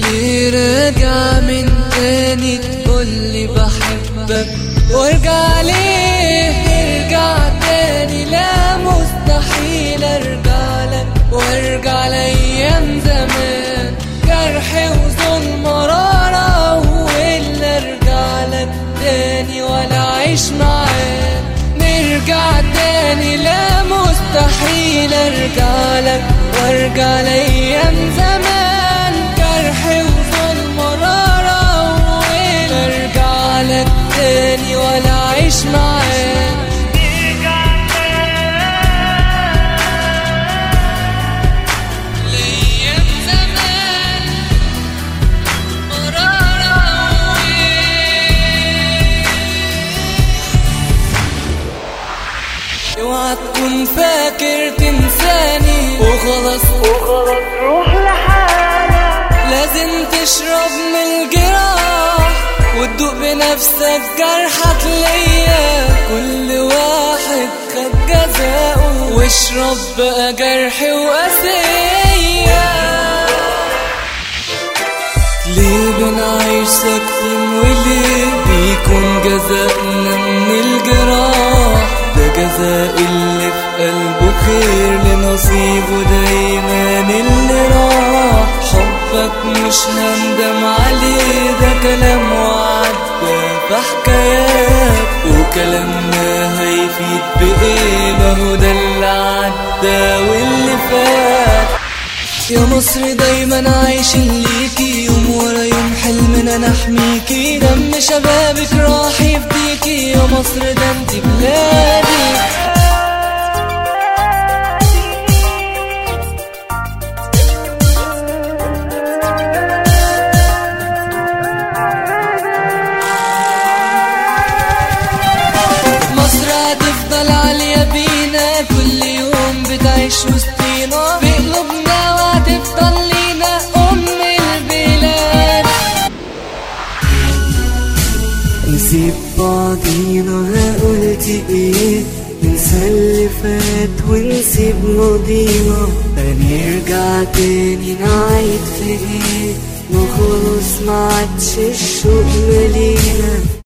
ليه راجع من تاني تقولي بحبك وارجع ليه ارجع تاني لا مستحيل ارجع لك وارجع لايام زمان جرح وظلم مرارة هو اللي ارجع لك تاني ولا اعيش معاك نرجع تاني لا مستحيل ارجع لك وارجع لايام زمان جرح وظلم مرارة هو اللي ارجع لك تاني ولا اعيش معاك لأيام زمان مرارة اوعى تكون فاكر تنساني وخلاص وخلاص روح لحالك لازم تشرب من الجراح وتدوق بنفسك جرحك ليا كل واحد خد جزاؤه واشرب بقى جرحي وقاسية ليه بنعيش ساكتين وليه بيكون جزاءنا من الجراح ده جزاء اللي في قلبه خير لنصيبه دايما اللي راح حبك مش هندم عليه ده كلام وعدى في حكايات وكلامنا هيفيد بإيه ما هو ده اللي عدى واللي فات يا مصر دايما عايشين ليكي يوم ورا يوم حلمنا نحميكي دم شبابك راح يفديكي يا مصر ده انت بلادي مصر هتفضل عالية بينا كل يوم بتعيش وسطينا في قلوبنا وهتفضل لينا أم البلاد نسيب بعضينا قلت ايه ننسى اللي فات ونسيب ماضينا هنرجع تاني نعيد في ايه ما خلاص ما عادش الشوق مالينا